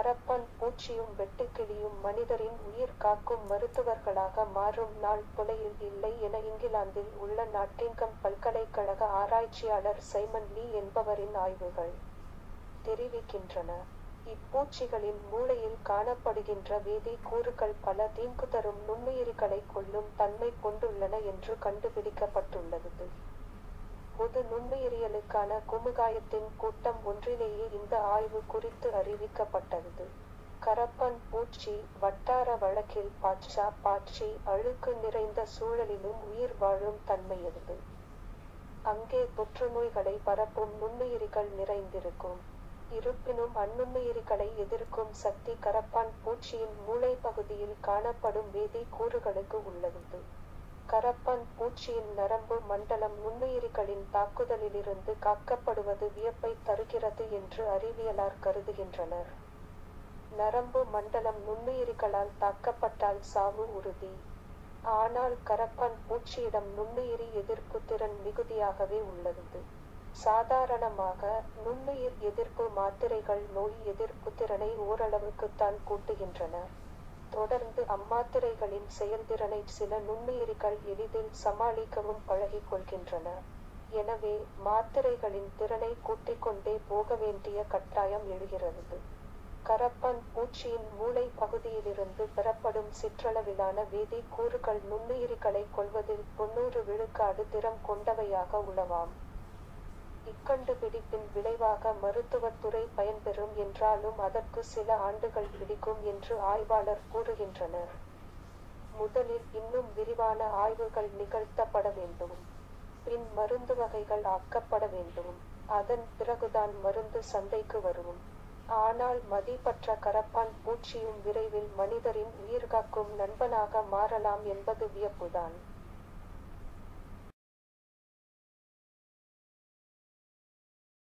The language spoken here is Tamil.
கரப்பான் பூச்சியும் வெட்டுக்கிளியும் மனிதரின் உயிர் காக்கும் மருத்துவர்களாக மாறும் நாள் தொலையில் இல்லை என இங்கிலாந்தில் உள்ள நாட்டிங்கம் பல்கலைக்கழக ஆராய்ச்சியாளர் சைமன் லீ என்பவரின் ஆய்வுகள் தெரிவிக்கின்றன இப்பூச்சிகளின் மூளையில் காணப்படுகின்ற வேதி கூறுகள் பல தீங்கு தரும் நுண்ணுயிரிகளை கொல்லும் தன்மை கொண்டுள்ளன என்று கண்டுபிடிக்கப்பட்டுள்ளது பொது நுண்ணுயிரியலுக்கான குமுகாயத்தின் கூட்டம் ஒன்றிலேயே இந்த ஆய்வு குறித்து அறிவிக்கப்பட்டது கரப்பன் பூச்சி வட்டார வழக்கில் பாச்சா பாச்சி அழுக்கு நிறைந்த சூழலிலும் உயிர் வாழும் தன்மையது அங்கே தொற்றுநோய்களை பரப்பும் நுண்ணுயிரிகள் நிறைந்திருக்கும் இருப்பினும் அந்நுண்ணுயிரிகளை எதிர்க்கும் சக்தி கரப்பான் பூச்சியின் மூளை பகுதியில் காணப்படும் வேதி கூறுகளுக்கு உள்ளது கரப்பான் பூச்சியின் நரம்பு மண்டலம் நுண்ணுயிரிகளின் தாக்குதலிலிருந்து காக்கப்படுவது வியப்பை தருகிறது என்று அறிவியலார் கருதுகின்றனர் நரம்பு மண்டலம் நுண்ணுயிரிகளால் தாக்கப்பட்டால் சாவு உறுதி ஆனால் கரப்பான் பூச்சியிடம் நுண்ணுயிரி எதிர்ப்பு திறன் மிகுதியாகவே உள்ளது சாதாரணமாக நுண்ணுயிர் எதிர்ப்பு மாத்திரைகள் நோய் எதிர்ப்பு திறனை ஓரளவுக்குத்தான் கூட்டுகின்றன தொடர்ந்து அம்மாத்திரைகளின் செயல்திறனை சில நுண்ணுயிரிகள் எளிதில் சமாளிக்கவும் பழகிக் கொள்கின்றன எனவே மாத்திரைகளின் திறனை கூட்டிக் கொண்டே போக வேண்டிய கட்டாயம் எழுகிறது கரப்பான் பூச்சியின் மூளை பகுதியிலிருந்து பெறப்படும் சிற்றளவிலான வேதி கூறுகள் நுண்ணுயிரிகளை கொள்வதில் தொன்னூறு விழுக்காடு திறம் கொண்டவையாக உளவாம் இக்கண்டுபிடிப்பின் விளைவாக மருத்துவத்துறை பயன்பெறும் என்றாலும் அதற்கு சில ஆண்டுகள் பிடிக்கும் என்று ஆய்வாளர் கூறுகின்றனர் முதலில் இன்னும் விரிவான ஆய்வுகள் நிகழ்த்தப்பட வேண்டும் பின் மருந்து வகைகள் ஆக்கப்பட வேண்டும் அதன் பிறகுதான் மருந்து சந்தைக்கு வரும் ஆனால் மதிப்பற்ற கரப்பான் பூச்சியும் விரைவில் மனிதரின் உயிர்காக்கும் நண்பனாக மாறலாம் என்பது வியப்புதான்